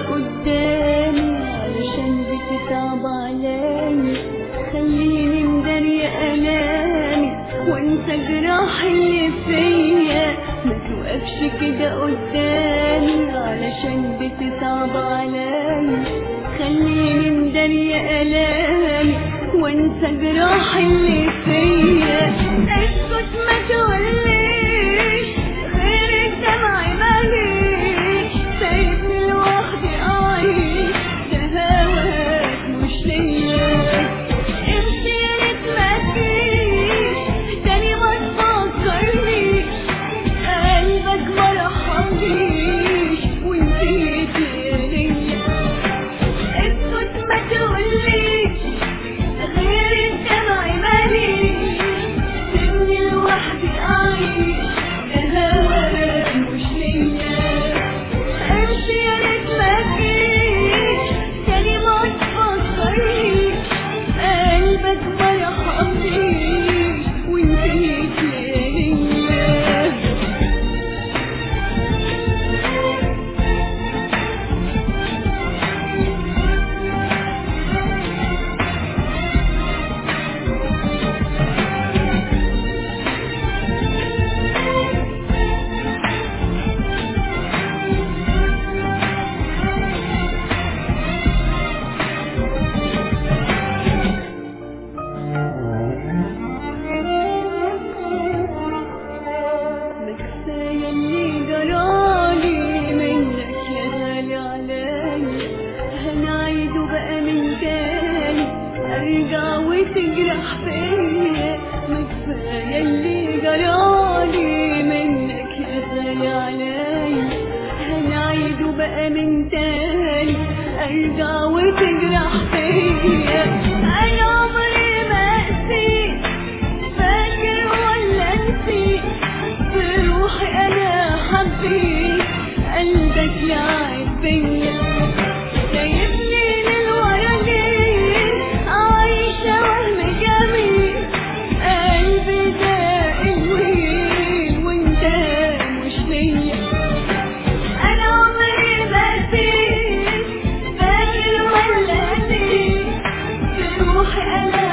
قدامي علشان بتصعب عليا خليني مدارية ألامي وانسى جراح اللي فيا ما توقفش كده قدامي علشان بتصعب عليا خليني مدارية ألامي وانسى جراح اللي فيا اسكت ما تقوليش غير الدمع ماليش سايبني لوحدي أعيش ده هواك مش ليا امشي يا ريت ما تجيش تاني ما تفكرنيش قلبك ما رحمنيش ونسيت يا ليا اسكت ما تقوليش غير الدمع ماليش سيبني لوحدي أعيش هواك مش ليا امشي يا ريت ما تجيش تاني ما تفكرنيش قلبك ما يرحمنيش ونسيت يا ليا ما كفاية اللي جرالي منك يا غالي عليا هنعيده بقى من تاني ارجع وتجرح فيا ما كفاية اللي جرالي منك يا غالي عليا هنعيده بقى من تاني ارجع وتجرح فيا انا عمري ما قسيت فاكر ولا نسيت بروحي انا حبيت قلبك لعب بيا سايبني للورا ليه عايشة وهم جميل قلبي ده الويل وانت مش ليا انا عمري ما نسيت فاكر ولا نسيت بروحي انا